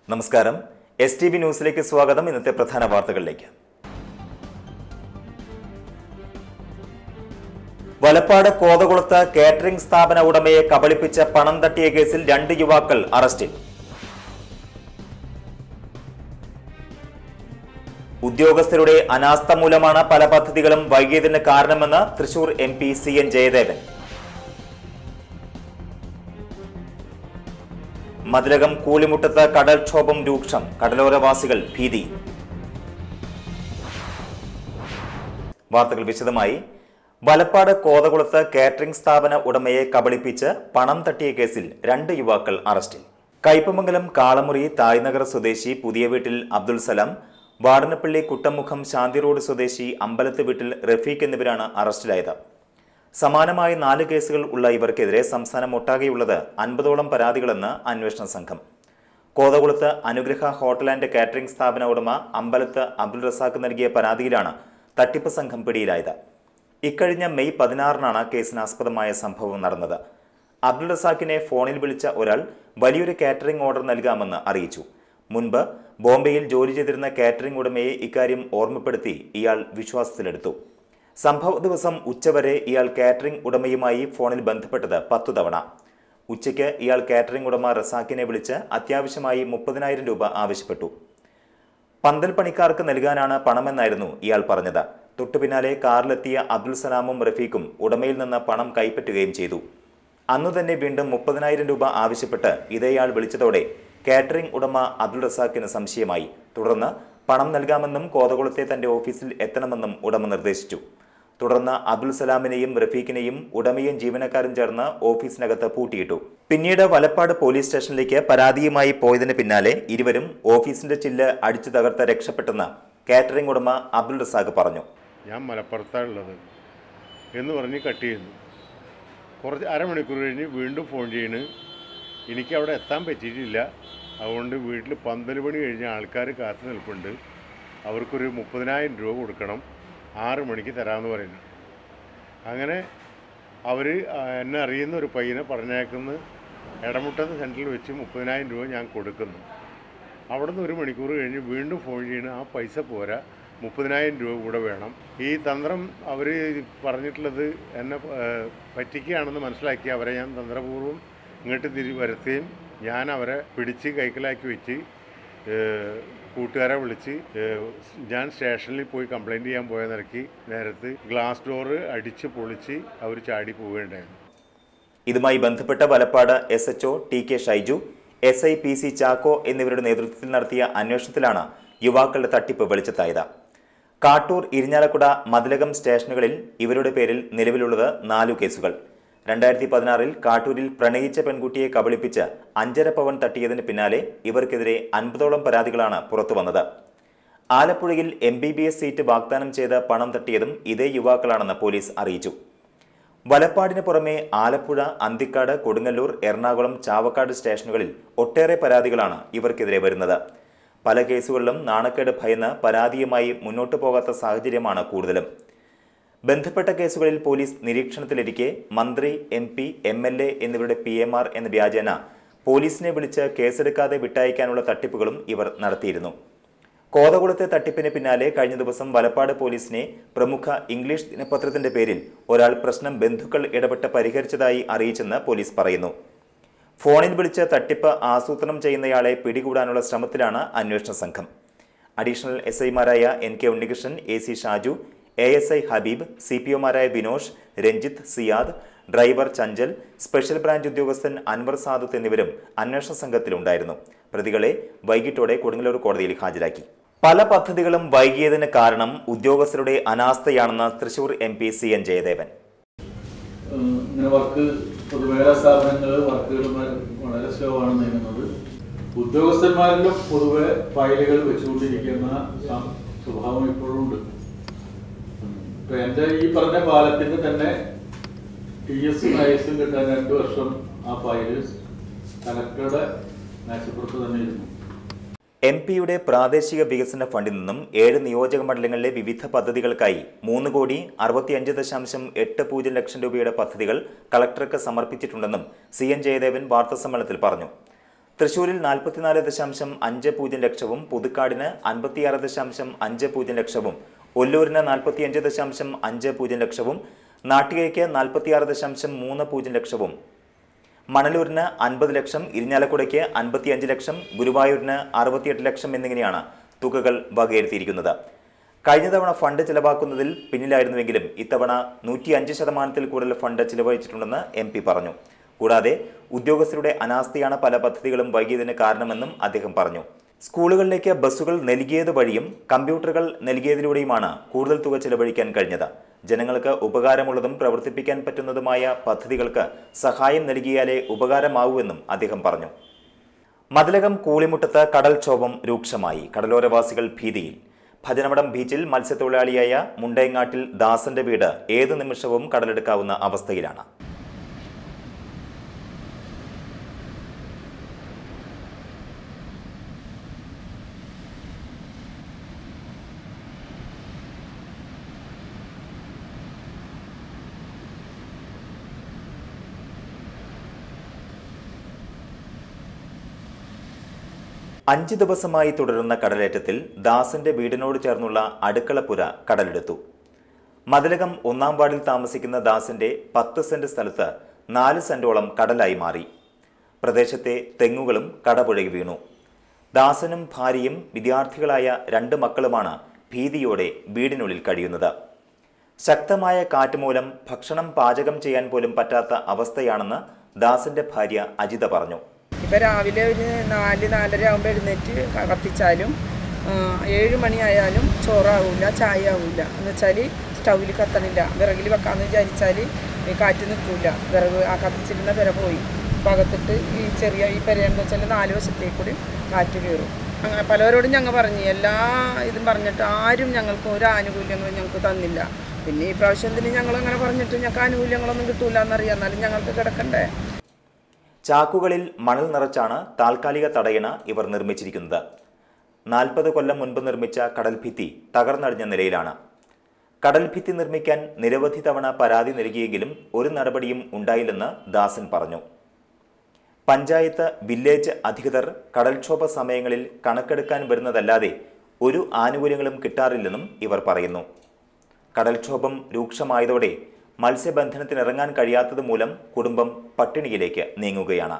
നമസ്കാരം S T V ന്യൂസിലേക്ക് സ്വാഗതം ഇന്നത്തെ പ്രധാന വാർത്തകളിലേക്ക് വലപ്പാട് കോതകുളത്ത് കേറ്ററിംഗ് സ്ഥാപന ഉടമയെ കബളിപ്പിച്ച് പണം തട്ടിയ കേസിൽ രണ്ട് യുവാക്കൾ അറസ്റ്റിൽ ഉദ്യോഗസ്ഥരുടെ അനാസ്ഥ മൂലമാണ് പല പദ്ധതികളും വൈകിയതിന് കാരണമെന്ന് Thrissur M P C N Jayadevan Mathilakam കൂലിമുട്ടത്ത് കടൽക്ഷോഭം രൂക്ഷം കടലോരവാസികൾ ഭീതി വാർത്തകൾ വിശദമായി വലപ്പാട് കോതകുളത്ത് കാറ്ററിംഗ് സ്ഥാപന ഉടമയെ കബളിപ്പിച്ച് പണം തട്ടിയ കേസിൽ രണ്ട് യുവാക്കൾ അറസ്റ്റിൽ കയ്പമംഗലം കാളമുറി തായ്നഗർ സ്വദേശി പുതിയ വീട്ടിൽ അബ്ദുൽ സലാം വാടനപ്പള്ളി കുട്ടമുഖം ശാന്തി റോഡ് സ്വദേശി അമ്പലത്ത് വീട്ടിൽ റഫീഖ് എന്നിവരാണ് അറസ്റ്റിലായത് സമാനമായ നാല് കേസുകൾ ഉള്ള ഇവർക്കെതിരെ സംസ്ഥാനം ഒട്ടാകെയുള്ളത് അൻപതോളം പരാതികളെന്ന് അന്വേഷണ സംഘം കോതകുളത്ത് അനുഗ്രഹ ഹോട്ടൽ ആൻഡ് കാറ്ററിംഗ് സ്ഥാപന ഉടമ അമ്പലത്ത് അബ്ദുൾ റസാഖ് നൽകിയ പരാതിയിലാണ് തട്ടിപ്പ് സംഘം പിടിയിലായത് ഇക്കഴിഞ്ഞ മെയ് പതിനാറിനാണ് കേസിനാസ്പദമായ സംഭവം നടന്നത് അബ്ദുൾ റസാഖിനെ ഫോണിൽ വിളിച്ച ഒരാൾ വലിയൊരു കാറ്ററിംഗ് ഓർഡർ നൽകാമെന്ന് അറിയിച്ചു മുൻപ് ബോംബെയിൽ ജോലി ചെയ്തിരുന്ന കാറ്ററിംഗ് ഉടമയെ ഇക്കാര്യം ഓർമ്മപ്പെടുത്തി ഇയാൾ വിശ്വാസത്തിലെടുത്തു സംഭവ ദിവസം ഉച്ചവരെ ഇയാൾ കാറ്ററിംഗ് ഉടമയുമായി ഫോണിൽ ബന്ധപ്പെട്ടത് പത്തു തവണ ഉച്ചയ്ക്ക് ഇയാൾ കാറ്ററിംഗ് ഉടമ റസാഖിനെ വിളിച്ച് അത്യാവശ്യമായി മുപ്പതിനായിരം രൂപ ആവശ്യപ്പെട്ടു പന്തൽ പണിക്കാർക്ക് നൽകാനാണ് പണമെന്നായിരുന്നു ഇയാൾ പറഞ്ഞത് തൊട്ടു പിന്നാലെ കാറിലെത്തിയ അബ്ദുൽ സലാമും റഫീഖും ഉടമയിൽ നിന്ന് പണം കൈപ്പറ്റുകയും ചെയ്തു അന്നു തന്നെ വീണ്ടും മുപ്പതിനായിരം രൂപ ആവശ്യപ്പെട്ട് ഇതേയാൾ വിളിച്ചതോടെ കാറ്ററിംഗ് ഉടമ അബ്ദുൾ റസാഖിന് സംശയമായി തുടർന്ന് പണം നൽകാമെന്നും കോതകുളത്തെ തന്റെ ഓഫീസിൽ എത്തണമെന്നും ഉടമ നിർദ്ദേശിച്ചു തുടർന്ന് അബ്ദുൽ സലാമിനെയും റഫീഖിനെയും ഉടമയും ജീവനക്കാരും ചേർന്ന് ഓഫീസിനകത്ത് പൂട്ടിയിട്ടു പിന്നീട് വലപ്പാട് പോലീസ് സ്റ്റേഷനിലേക്ക് പരാതിയുമായി പോയതിന് പിന്നാലെ ഇരുവരും ഓഫീസിന്റെ ചില്ല് അടിച്ചു തകർത്ത് രക്ഷപ്പെട്ടെന്ന് കാറ്ററിംഗ് ഉടമ അബ്ദുൾ റസാഖ് പറഞ്ഞു ഞാൻ മലപ്പുറത്താണ് ഉള്ളത് എന്ന് പറഞ്ഞ് കട്ട് ചെയ്യുന്നു കുറച്ച് അരമണിക്കൂർ കഴിഞ്ഞ് വീണ്ടും ഫോൺ ചെയ്യണ് എനിക്ക് അവിടെ എത്താൻ പറ്റിയിട്ടില്ല അതുകൊണ്ട് വീട്ടിൽ പന്തൽ പണി കഴിഞ്ഞ ആൾക്കാർ കാത്തു നിൽപ്പുണ്ട് അവർക്കൊരു മുപ്പതിനായിരം രൂപ കൊടുക്കണം ആറ് മണിക്ക് തരാമെന്ന് പറയുന്നു അങ്ങനെ അവർ എന്നെ അറിയുന്ന ഒരു പയ്യനെ പറഞ്ഞേക്കുന്ന ഇടമുട്ടത്ത് സെൻറ്ററിൽ വെച്ച് മുപ്പതിനായിരം രൂപ ഞാൻ കൊടുക്കുന്നു അവിടെ നിന്ന് ഒരു മണിക്കൂർ കഴിഞ്ഞ് വീണ്ടും ഫോൺ ചെയ്യണം ആ പൈസ പോരാ മുപ്പതിനായിരം രൂപ കൂടെ വേണം ഈ തന്ത്രം അവർ പറഞ്ഞിട്ടുള്ളത് എന്നെ ഏഹ്, പറ്റിക്കുകയാണെന്ന് മനസ്സിലാക്കി അവരെ ഞാൻ തന്ത്രപൂർവ്വം ഇങ്ങോട്ട് തിരി വരുത്തുകയും ഞാൻ അവരെ പിടിച്ച് കൈക്കലാക്കി വെച്ച് ഏഹ്, കൂട്ടുകാരെ വിളിച്ച് ഏഹ്, ഞാൻ സ്റ്റേഷനിൽ പോയി കംപ്ലൈൻറ്റ് ചെയ്യാൻ പോയ നിരക്ക് നേരത്ത് ഗ്ലാസ് ഡോറ് അടിച്ച് പൊളിച്ച് അവർ ചാടി പോവുകയുണ്ടായിരുന്നു ഇതുമായി ബന്ധപ്പെട്ട Valappad S H O T K Shaiju S I P C Chacko എന്നിവരുടെ നേതൃത്വത്തിൽ നടത്തിയ അന്വേഷണത്തിലാണ് യുവാക്കളുടെ തട്ടിപ്പ് വെളിച്ചത്തായത് കാട്ടൂർ ഇരിഞ്ഞാലക്കുട മതിലകം സ്റ്റേഷനുകളിൽ ഇവരുടെ പേരിൽ നിലവിലുള്ളത് നാലു കേസുകൾ രണ്ടായിരത്തി പതിനാറിൽ കാട്ടൂരിൽ പ്രണയിച്ച പെൺകുട്ടിയെ കബളിപ്പിച്ച് അഞ്ചര പവൻ തട്ടിയതിന് പിന്നാലെ ഇവർക്കെതിരെ അൻപതോളം പരാതികളാണ് പുറത്തുവന്നത് ആലപ്പുഴയിൽ M B B S seat വാഗ്ദാനം ചെയ്ത് പണം തട്ടിയതും ഇതേ യുവാക്കളാണെന്ന് പോലീസ് അറിയിച്ചു വലപ്പാടിന് പുറമെ ആലപ്പുഴ അന്തിക്കാട് കൊടുങ്ങല്ലൂർ എറണാകുളം ചാവക്കാട് സ്റ്റേഷനുകളിൽ ഒട്ടേറെ പരാതികളാണ് ഇവർക്കെതിരെ വരുന്നത് പല കേസുകളിലും നാണക്കേട് ഭയന്ന് പരാതിയുമായി മുന്നോട്ടു പോകാത്ത സാഹചര്യമാണ് കൂടുതലും ബന്ധപ്പെട്ട കേസുകളിൽ പോലീസ് നിരീക്ഷണത്തിലിരിക്കെ മന്ത്രി M P M L A എന്നിവരുടെ പി എം ആർ എന്ന വ്യാജേന പോലീസിനെ വിളിച്ച് കേസെടുക്കാതെ വിട്ടയക്കാനുള്ള തട്ടിപ്പുകളും ഇവർ നടത്തിയിരുന്നു കോതകുളത്തെ തട്ടിപ്പിന് പിന്നാലെ കഴിഞ്ഞ ദിവസം വലപ്പാട് പോലീസിനെ പ്രമുഖ ഇംഗ്ലീഷ് ദിനപത്രത്തിന്റെ പേരിൽ ഒരാൾ പ്രശ്നം ബന്ധുക്കൾ ഇടപെട്ട് പരിഹരിച്ചതായി അറിയിച്ചെന്ന് പോലീസ് പറയുന്നു ഫോണിൽ വിളിച്ച് തട്ടിപ്പ് ആസൂത്രണം ചെയ്യുന്നയാളെ പിടികൂടാനുള്ള ശ്രമത്തിലാണ് അന്വേഷണ സംഘം അഡീഷണൽ എസ് ഐമാരായ N K Unnikrishnan A C Shaju A S I Habeeb C P ഒമാരായ Binosh Ranjith Siyad driver Chanchal special branch ഉദ്യോഗസ്ഥൻ അൻവർ സാദത്ത് എന്നിവരും അന്വേഷണ സംഘത്തിലുണ്ടായിരുന്നു പ്രതികളെ വൈകിട്ടോടെ കൊടുങ്ങല്ലൂർ കോടതിയിൽ ഹാജരാക്കി പല പദ്ധതികളും വൈകിയതിന് കാരണം ഉദ്യോഗസ്ഥരുടെ അനാസ്ഥയാണെന്ന് Thrissur M P C N Jayadevan ഏഹ് ഇങ്ങനെ വർക്ക് പൊതുമേഖലാ സ്ഥാപനങ്ങൾ വർക്കുകൾ വളരെ സ്ലോ ആണ് നീങ്ങുന്നത് ഉദ്യോഗസ്ഥന്മാരിലും പൊതുവെ ഫയലുകൾ വെച്ചുകൊണ്ടിരിക്കുന്ന സം- സ്വഭാവം ഇപ്പോഴും ഉണ്ട് ഇപ്പൊ എന്റെ ഈ പറഞ്ഞ പാലത്തിന്റെ തന്നെ ടി എസ് ഐ എസും കിട്ടാൻ രണ്ടു വർഷം ആ ഫയല് കലക്ടറുടെ മേശപ്പുറത്ത് തന്നെ ഇരുന്നു എം പിയുടെ പ്രാദേശിക വികസന ഫണ്ടിൽ നിന്നും ഏഴ് നിയോജക മണ്ഡലങ്ങളിലെ വിവിധ പദ്ധതികൾക്കായി മൂന്ന് കോടി അറുപത്തിയഞ്ച് ദശാംശം എട്ട് പൂജ്യം ലക്ഷം രൂപയുടെ പദ്ധതികൾ കളക്ടർക്ക് സമർപ്പിച്ചിട്ടുണ്ടെന്നും സി എൻ ജയദേവൻ വാർത്താസമ്മേളനത്തിൽ പറഞ്ഞു തൃശൂരിൽ നാൽപ്പത്തിനാല് ദശാംശം അഞ്ച് പൂജ്യം ലക്ഷവും പുതുക്കാടിന് അൻപത്തിയാറ് ദശാംശം അഞ്ച് പൂജ്യം ലക്ഷവും ഒല്ലൂരിന് നാൽപ്പത്തിയഞ്ച് ദശാംശം അഞ്ച് പൂജ്യം ലക്ഷവും നാട്ടികയ്ക്ക് നാൽപ്പത്തിയാറ് ദശാംശം മൂന്ന് പൂജ്യം ലക്ഷവും മണലൂരിന് അൻപത് ലക്ഷം ഇരിഞ്ഞാലക്കുടയ്ക്ക് അൻപത്തിയഞ്ച് ലക്ഷം ഗുരുവായൂരിന് അറുപത്തിയെട്ട് ലക്ഷം എന്നിങ്ങനെയാണ് തുകകൾ വകയിരുത്തിയിരിക്കുന്നത് കഴിഞ്ഞ തവണ ഫണ്ട് ചിലവാക്കുന്നതിൽ പിന്നിലായിരുന്നുവെങ്കിലും ഇത്തവണ നൂറ്റി അഞ്ച് ശതമാനത്തിൽ കൂടുതൽ ഫണ്ട് ചിലവഴിച്ചിട്ടുണ്ടെന്ന് എം പി പറഞ്ഞു കൂടാതെ ഉദ്യോഗസ്ഥരുടെ അനാസ്ഥയാണ് പല പദ്ധതികളും വൈകിയതിന് കാരണമെന്നും അദ്ദേഹം പറഞ്ഞു സ്കൂളുകളിലേക്ക് ബസ്സുകൾ നൽകിയത് വഴിയും കമ്പ്യൂട്ടറുകൾ നൽകിയതിലൂടെയുമാണ് കൂടുതൽ തുക ചിലവഴിക്കാൻ കഴിഞ്ഞത് ജനങ്ങൾക്ക് ഉപകാരമുള്ളതും പ്രവർത്തിപ്പിക്കാൻ പറ്റുന്നതുമായ പദ്ധതികൾക്ക് സഹായം നൽകിയാലേ ഉപകാരമാവൂവെന്നും അദ്ദേഹം പറഞ്ഞു മതിലകം കൂളിമുട്ടത്ത് കടൽക്ഷോഭം രൂക്ഷമായി കടലോരവാസികൾ ഭീതിയിൽ ഭജനമടം ബീച്ചിൽ മത്സ്യത്തൊഴിലാളിയായ മുണ്ടയങ്ങാട്ടിൽ ദാസന്റെ വീട് ഏതു നിമിഷവും കടലെടുക്കാവുന്ന അവസ്ഥയിലാണ് അഞ്ച് ദിവസമായി തുടരുന്ന കടലേറ്റത്തിൽ ദാസന്റെ വീടിനോട് ചേർന്നുള്ള അടുക്കളപ്പുര കടലെടുത്തു മതിലകം ഒന്നാം വാർഡിൽ താമസിക്കുന്ന ദാസിന്റെ പത്ത് സെന്റ് സ്ഥലത്ത് നാല് സെന്റോളം കടലായി മാറി പ്രദേശത്തെ തെങ്ങുകളും കടപുഴകി വീണു ദാസനും ഭാര്യയും വിദ്യാർത്ഥികളായ രണ്ട് മക്കളുമാണ് ഭീതിയോടെ വീടിനുള്ളിൽ കഴിയുന്നത് ശക്തമായ കാറ്റ് മൂലം ഭക്ഷണം പാചകം ചെയ്യാൻ പോലും പറ്റാത്ത അവസ്ഥയാണെന്ന് ദാസന്റെ ഭാര്യ അജിത പറഞ്ഞു ഇപ്പം രാവിലെ ഒരു നാല് നാലര ആകുമ്പോൾ എഴുന്നേറ്റ് ക- കത്തിച്ചാലും ആ, ഏഴ് മണിയായാലും ചോറാവില്ല ചായ ആവില്ല എന്ന് വെച്ചാൽ സ്റ്റൗവിൽ കത്തണില്ല വിറകിൽ വെക്കാമെന്ന് വിചാരിച്ചാൽ ഈ കാറ്റ് നിൽക്കില്ല വിറക് ആ കത്തിച്ചിരുന്ന പെര പോയി ഭാഗത്തിട്ട് ഈ ചെറിയ ഈ പെരയെന്ന് വെച്ചാൽ നാല് വശത്തേക്ക് കൂടി കാറ്റ് കയറും അങ്ങനെ പലവരോടും ഞങ്ങൾ പറഞ്ഞു എല്ലാ ഇതും പറഞ്ഞിട്ട് ആരും ഞങ്ങൾക്ക് ഒരു ആനുകൂല്യങ്ങളും ഞങ്ങൾക്ക് തന്നില്ല പിന്നെ ഈ പ്രാവശ്യത്തിന് ഞങ്ങൾ അങ്ങനെ പറഞ്ഞിട്ട് ഞങ്ങൾക്ക് ആനുകൂല്യങ്ങളൊന്നും കിട്ടൂല എന്നറിയാം എന്നാലും ഞങ്ങൾക്ക് കിടക്കണ്ടേ ചാക്കുകളിൽ മണൽ നിറച്ചാണ് താൽക്കാലിക തടയണ ഇവർ നിർമ്മിച്ചിരിക്കുന്നത് നാൽപ്പത് കൊല്ലം മുൻപ് നിർമ്മിച്ച കടൽഭിത്തി തകർന്നടിഞ്ഞ നിലയിലാണ് കടൽഭിത്തി നിർമ്മിക്കാൻ നിരവധി തവണ പരാതി നൽകിയെങ്കിലും ഒരു നടപടിയും ഉണ്ടായില്ലെന്ന് ദാസൻ പറഞ്ഞു പഞ്ചായത്ത് വില്ലേജ് അധികൃതർ കടൽക്ഷോഭ സമയങ്ങളിൽ കണക്കെടുക്കാൻ വരുന്നതല്ലാതെ ഒരു ആനുകൂല്യങ്ങളും കിട്ടാറില്ലെന്നും ഇവർ പറയുന്നു കടൽക്ഷോഭം രൂക്ഷമായതോടെ മത്സ്യബന്ധനത്തിനിറങ്ങാൻ കഴിയാത്തത് മൂലം കുടുംബം പട്ടിണിയിലേക്ക് നീങ്ങുകയാണ്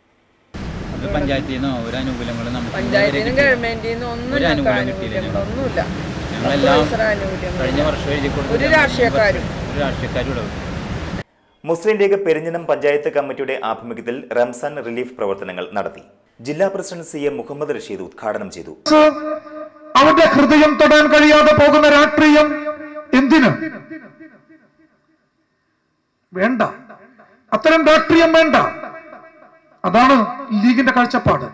അത് പഞ്ചായത്തിൽ നിന്നോ ഒരു ആനുകൂല്യങ്ങളും നമുക്ക് ഇതുവരെ പഞ്ചായത്തിനും കിട്ടിയില്ല. ഗവൺമെന്റിൽ നിന്നും ഒന്നും ഒരു ഞങ്ങൾക്ക് ആനുകൂല്യം കിട്ടിയില്ല ആനുകൂല്യങ്ങളൊന്നുമില്ല ഞങ്ങളെല്ലാം പത്ത് പൈസ ആനുകൂല്യങ്ങൾ കഴിഞ്ഞ വർഷം എഴുതി കൊടുത്തു ഒരു രാഷ്ട്രീയക്കാരും. ഒരു രാഷ്ട്രീയക്കാരും ഇവിടെ വരും. മുസ്ലിം ലീഗ് പെരിഞ്ഞനം പഞ്ചായത്ത് കമ്മിറ്റിയുടെ ആഭിമുഖ്യത്തിൽ റംസാൻ റിലീഫ് പ്രവർത്തനങ്ങൾ നടത്തി ജില്ലാ president C M Muhammad Rasheed ഉദ്ഘാടനം ചെയ്തു അവന്റെ ഹൃദയം തൊടാൻ കഴിയാതെ പോകുന്ന രാഷ്ട്രീയം എന്തിന് വേണ്ട അത്തരം രാഷ്ട്രീയം വേണ്ട അതാണ് ലീഗിന്റെ കാഴ്ചപ്പാട്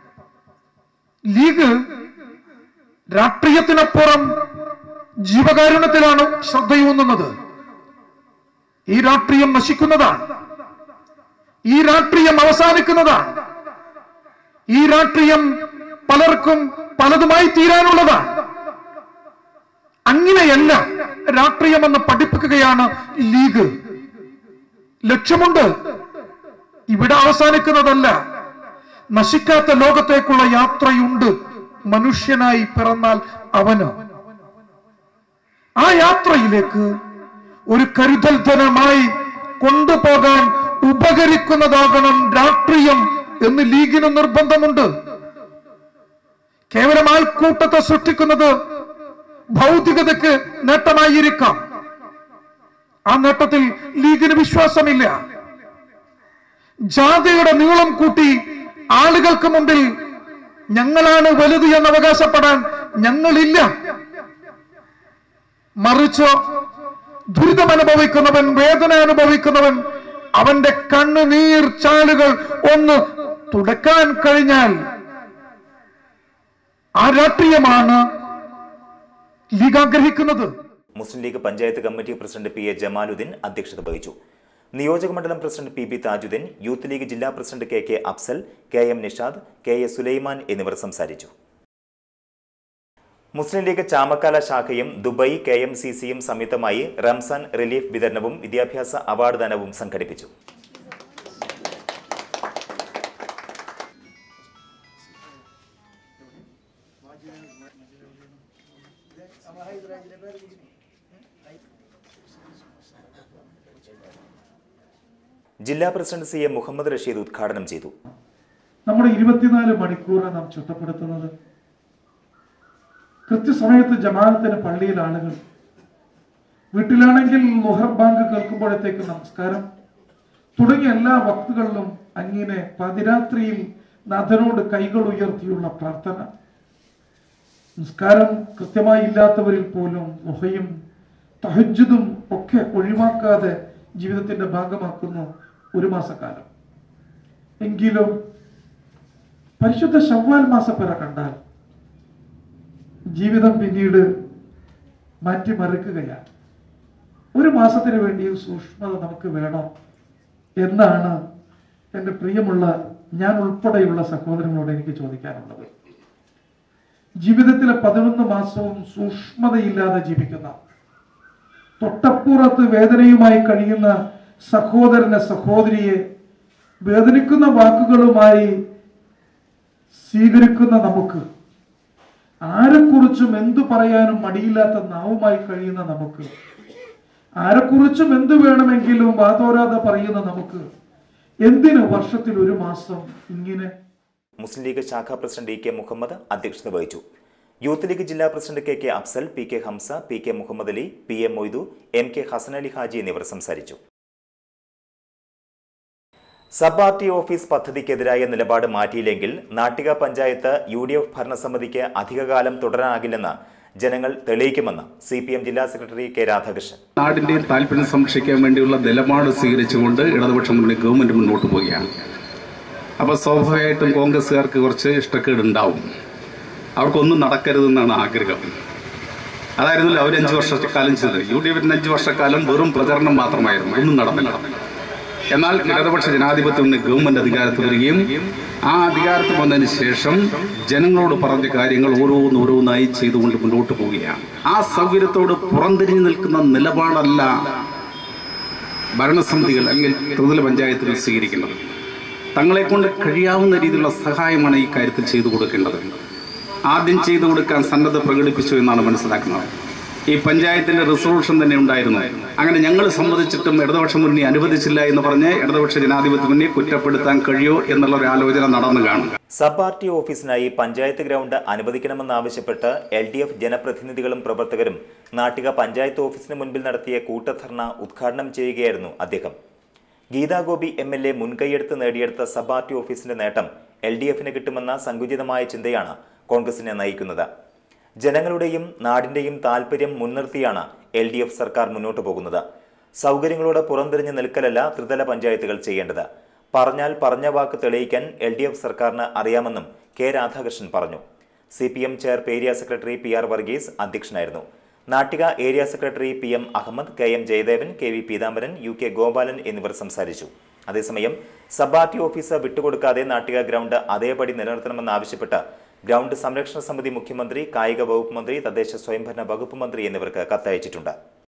ലീഗ് രാഷ്ട്രീയത്തിനപ്പുറം ജീവകാരുണ്യത്തിലാണ് ശ്രദ്ധയൂന്നുന്നത് ഈ രാഷ്ട്രീയം നശിക്കുന്നതാണ് ഈ രാഷ്ട്രീയം അവസാനിക്കുന്നതാണ് ഈ രാഷ്ട്രീയം പലർക്കും പലതുമായി തീരാനുള്ളതാണ് അങ്ങനെയല്ല രാഷ്ട്രീയമെന്ന് പഠിപ്പിക്കുകയാണ് ലീഗ് ലക്ഷ്യമുണ്ട് ഇവിടെ അവസാനിക്കുന്നതല്ല നശിക്കാത്ത ലോകത്തേക്കുള്ള യാത്രയുണ്ട് മനുഷ്യനായി പിറന്നാൽ അവന് ആ യാത്രയിലേക്ക് ഒരു കരുതൽ ധനമായി കൊണ്ടുപോകാൻ ഉപകരിക്കുന്നതാകണം രാഷ്ട്രീയം എന്ന് ലീഗിന് നിർബന്ധമുണ്ട് കേവലം ആൾക്കൂട്ടത്തെ സൃഷ്ടിക്കുന്നത് ഭൗതികതയ്ക്ക് നേട്ടമായിരിക്കാം ആ നേട്ടത്തിൽ ലീഗിന് വിശ്വാസമില്ല ജാതിയുടെ നീളം കൂട്ടി ആളുകൾക്ക് മുമ്പിൽ ഞങ്ങളാണ് വലുത് എന്ന് അവകാശപ്പെടാൻ ഞങ്ങളില്ല മറിച്ച് ദുരിതം അനുഭവിക്കുന്നവൻ വേദന അനുഭവിക്കുന്നവൻ അവന്റെ കണ്ണുനീർ ചാലുകൾ ഒന്ന് തുടക്കാൻ കഴിഞ്ഞാൽ ആ രാഷ്ട്രീയമാണ് ലീഗ് ആഗ്രഹിക്കുന്നത് Muslim league panchayat committee president P A Jamaluddin അധ്യക്ഷത വഹിച്ചു നിയോജക മണ്ഡലം president P B Thajudheen youth league ജില്ലാ president K K Afsal K M Nishad K A Sulaiman എന്നിവർ സംസാരിച്ചു മുസ്ലിം ലീഗ് ചാമക്കാല ശാഖയും ദുബായ് കെ എം സി സിയും സംയുക്തമായി റംസാൻ റിലീഫ് വിതരണവും വിദ്യാഭ്യാസ അവാർഡ് ദാനവും സംഘടിപ്പിച്ചു ജില്ലാ president C A Muhammad Rasheed ഉദ്ഘാടനം ചെയ്തു നമ്മുടെ ഇരുപത്തിനാല് മണിക്കൂർ നാം ചുട്ടപ്പെടുത്തുന്നത് കൃത്യസമയത്ത് ജമാഅത്തിന് പള്ളിയിൽ ആളുകൾ വീട്ടിലാണെങ്കിൽ മുഹർ ബാങ്ക് കേൾക്കുമ്പോഴത്തേക്ക് നമസ്കാരം തുടങ്ങിയ എല്ലാ വക്തുകളിലും അങ്ങനെ പതിരാത്രിയിൽ നാഥനോട് കൈകൾ ഉയർത്തിയുള്ള പ്രാർത്ഥന നിസ്കാരം കൃത്യമായി ഇല്ലാത്തവരിൽ പോലും മുഹയും തഹജ്ജുദും ഒക്കെ ഒഴിവാക്കാതെ ജീവിതത്തിന്റെ ഭാഗമാക്കുന്നു ഒരു മാസക്കാലം എങ്കിലും പരിശുദ്ധ ശവ്വാൽ മാസപ്പിറ കണ്ടാൽ ജീവിതം പിന്നീട് മാറ്റിമറിക്കുകയാണ് ഒരു മാസത്തിന് വേണ്ടി സൂക്ഷ്മത നമുക്ക് വേണം എന്നാണ് എൻ്റെ പ്രിയമുള്ള ഞാൻ ഉൾപ്പെടെയുള്ള സഹോദരങ്ങളോട് എനിക്ക് ചോദിക്കാനുള്ളത് ജീവിതത്തിലെ പതിനൊന്ന് മാസവും സൂക്ഷ്മതയില്ലാതെ ജീവിക്കുന്ന തൊട്ടപ്പുറത്ത് വേദനയുമായി കഴിയുന്ന സഹോദരനെ സഹോദരിയെ വേദനിക്കുന്ന വാക്കുകളുമായി സ്വീകരിക്കുന്ന നമുക്ക് ആരെക്കുറിച്ചും എന്തു പറയാനും മടിയില്ലാത്ത നാവുമായി കഴിയുന്ന നമുക്ക് ആരെക്കുറിച്ചും എന്തു വേണമെങ്കിലും വാതോരാതെ പറയുന്ന നമുക്ക് എന്തിന് വർഷത്തിൽ ഒരു മാസം ഇങ്ങനെ മുസ്ലിം ലീഗ് ശാഖാ പ്രസിഡന്റ് ഇ കെ മുഹമ്മദ് അധ്യക്ഷത വഹിച്ചു യൂത്ത് ലീഗ് ജില്ലാ president K K Afsal P K Hamza P K Muhammad Ali P M Moythu M K Hasan Ali Haji എന്നിവർ സംസാരിച്ചു സബ് ആർ ടി ഓഫീസ് പദ്ധതിക്കെതിരായ നിലപാട് മാറ്റിയില്ലെങ്കിൽ Nattika panchayat U D F ഭരണസമിതിക്ക് അധികകാലം തുടരാനാകില്ലെന്ന് ജനങ്ങൾ തെളിയിക്കുമെന്ന് സി പി എം ജില്ലാ സെക്രട്ടറി കെ രാധാകൃഷ്ണൻ നാടിന്റെ താല്പര്യം സംരക്ഷിക്കാൻ വേണ്ടിയുള്ള നിലപാട് സ്വീകരിച്ചുകൊണ്ട് ഇടതുപക്ഷ മുന്നണി ഗവൺമെന്റ് മുന്നോട്ട് പോവുകയാണ് അപ്പോൾ സ്വാഭാവികമായിട്ടും കോൺഗ്രസ്സുകാർക്ക് കുറച്ച് ഇഷ്ടക്കേടുണ്ടാവും അവർക്കൊന്നും നടക്കരുതെന്നാണ് ആഗ്രഹം അതായിരുന്നല്ലോ അവർ അഞ്ചു വർഷക്കാലം ചെയ്തത് യു ഡി എഫിന് അഞ്ചു വർഷക്കാലം വെറും പ്രചരണം മാത്രമായിരുന്നു ഒന്നും നടന്നില്ല എന്നാൽ ഇടതുപക്ഷ ജനാധിപത്യ മുന്നണി ഗവൺമെന്റ് അധികാരത്തിൽ വരികയും ആ അധികാരത്തിൽ വന്നതിന് ശേഷം ജനങ്ങളോട് പറഞ്ഞ കാര്യങ്ങൾ ഓരോന്ന് ഓരോന്നായി ചെയ്തുകൊണ്ട് മുന്നോട്ട് പോവുകയാണ് ആ സൗകര്യത്തോട് പുറംതിരിഞ്ഞു നിൽക്കുന്ന നിലപാടല്ല ഭരണസമിതികൾ അല്ലെങ്കിൽ ത്രിതല പഞ്ചായത്തുകൾ സ്വീകരിക്കുന്നത് തങ്ങളെ കൊണ്ട് കഴിയാവുന്ന രീതിയിലുള്ള സഹായമാണ് ഈ കാര്യത്തിൽ ചെയ്തു കൊടുക്കേണ്ടത് ആദ്യം ചെയ്തു കൊടുക്കാൻ സന്നദ്ധ പ്രകടിപ്പിച്ചു എന്നാണ് മനസ്സിലാക്കുന്നത് ഈ പഞ്ചായത്തിന്റെ റിസൊല്യൂഷൻ തന്നെ ഉണ്ടായിരുന്നു അങ്ങനെ ഞങ്ങൾ സമ്മതിച്ചിട്ടും ഇടതുപക്ഷ മുന്നണി അനുവദിച്ചില്ല എന്ന് പറഞ്ഞ് ഇടതുപക്ഷ ജനാധിപത്യ മുന്നണിയെ കുറ്റപ്പെടുത്താൻ കഴിയോ എന്നുള്ള ഒരു ആലോചന നടന്നു കാണും സബ് ആർ ടി ഓഫീസിനായി പഞ്ചായത്ത് ഗ്രൗണ്ട് അനുവദിക്കണമെന്നാവശ്യപ്പെട്ട് എൽ ഡി എഫ് ജനപ്രതിനിധികളും പ്രവർത്തകരും നാട്ടിക പഞ്ചായത്ത് ഓഫീസിന് മുൻപിൽ നടത്തിയ കൂട്ടധർണ ഉദ്ഘാടനം ചെയ്യുകയായിരുന്നു അദ്ദേഹം ഗീതാഗോപി എം എൽ എ മുൻകൈയെടുത്ത് നേടിയെടുത്ത സബ് ആർ ടി ഓഫീസിന്റെ നേട്ടം എൽ ഡി എഫിന് കിട്ടുമെന്ന സങ്കുചിതമായ ചിന്തയാണ് കോൺഗ്രസിനെ നയിക്കുന്നത് ജനങ്ങളുടെയും നാടിന്റെയും താൽപര്യം മുൻനിർത്തിയാണ് എൽ ഡി എഫ് സർക്കാർ മുന്നോട്ട് പോകുന്നത് സൗകര്യങ്ങളോട് പുറംതിരിഞ്ഞ് നിൽക്കലല്ല ത്രിതല പഞ്ചായത്തുകൾ ചെയ്യേണ്ടത് പറഞ്ഞാൽ പറഞ്ഞ വാക്ക് തെളിയിക്കാൻ എൽ ഡി എഫ് സർക്കാരിന് അറിയാമെന്നും കെ രാധാകൃഷ്ണൻ പറഞ്ഞു C P M chair area secretary P R Varghese അധ്യക്ഷനായിരുന്നു Nattika area secretary P M Ahammed K M Jayadevan K V Peethambaran U K Gopalan എന്നിവർ സംസാരിച്ചു അതേസമയം സബ് ആർ ടി ഓഫീസ് വിട്ടുകൊടുക്കാതെ നാട്ടിക ഗ്രൗണ്ട് അതേപടി നിലനിർത്തണമെന്നാവശ്യപ്പെട്ട് ഗ്രൗണ്ട് സംരക്ഷണ സമിതി മുഖ്യമന്ത്രി കായിക വകുപ്പ് മന്ത്രി തദ്ദേശ സ്വയംഭരണ വകുപ്പ് മന്ത്രി എന്നിവർക്ക് കത്തയച്ചിട്ടുണ്ട്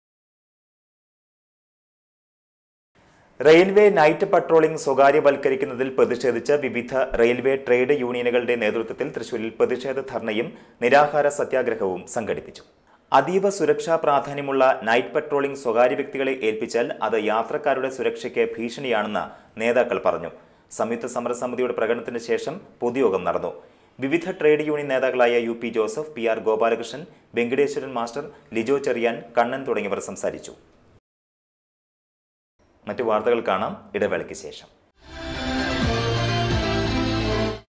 റെയിൽവേ നൈറ്റ് പട്രോളിംഗ് സ്വകാര്യവൽക്കരിക്കുന്നതിൽ പ്രതിഷേധിച്ച് വിവിധ റെയിൽവേ ട്രേഡ് യൂണിയനുകളുടെ നേതൃത്വത്തിൽ തൃശൂരിൽ പ്രതിഷേധ ധർണയും നിരാഹാര സത്യാഗ്രഹവും സംഘടിപ്പിച്ചു അതീവ സുരക്ഷാ പ്രാധാന്യമുള്ള നൈറ്റ് പട്രോളിംഗ് സ്വകാര്യ വ്യക്തികളെ ഏൽപ്പിച്ചാൽ അത് യാത്രക്കാരുടെ സുരക്ഷയ്ക്ക് ഭീഷണിയാണെന്ന് നേതാക്കൾ പറഞ്ഞു സംയുക്ത സമരസമിതിയുടെ പ്രകടനത്തിന് ശേഷം പൊതുയോഗം നടന്നു വിവിധ ട്രേഡ് യൂണിയൻ നേതാക്കളായ U P Joseph P R Gopalakrishnan Venkateswaran master Lijo Cherian Kannan തുടങ്ങിയവർ സംസാരിച്ചു മറ്റു വാർത്തകൾ കാണാം ഇടവേളയ്ക്ക് ശേഷം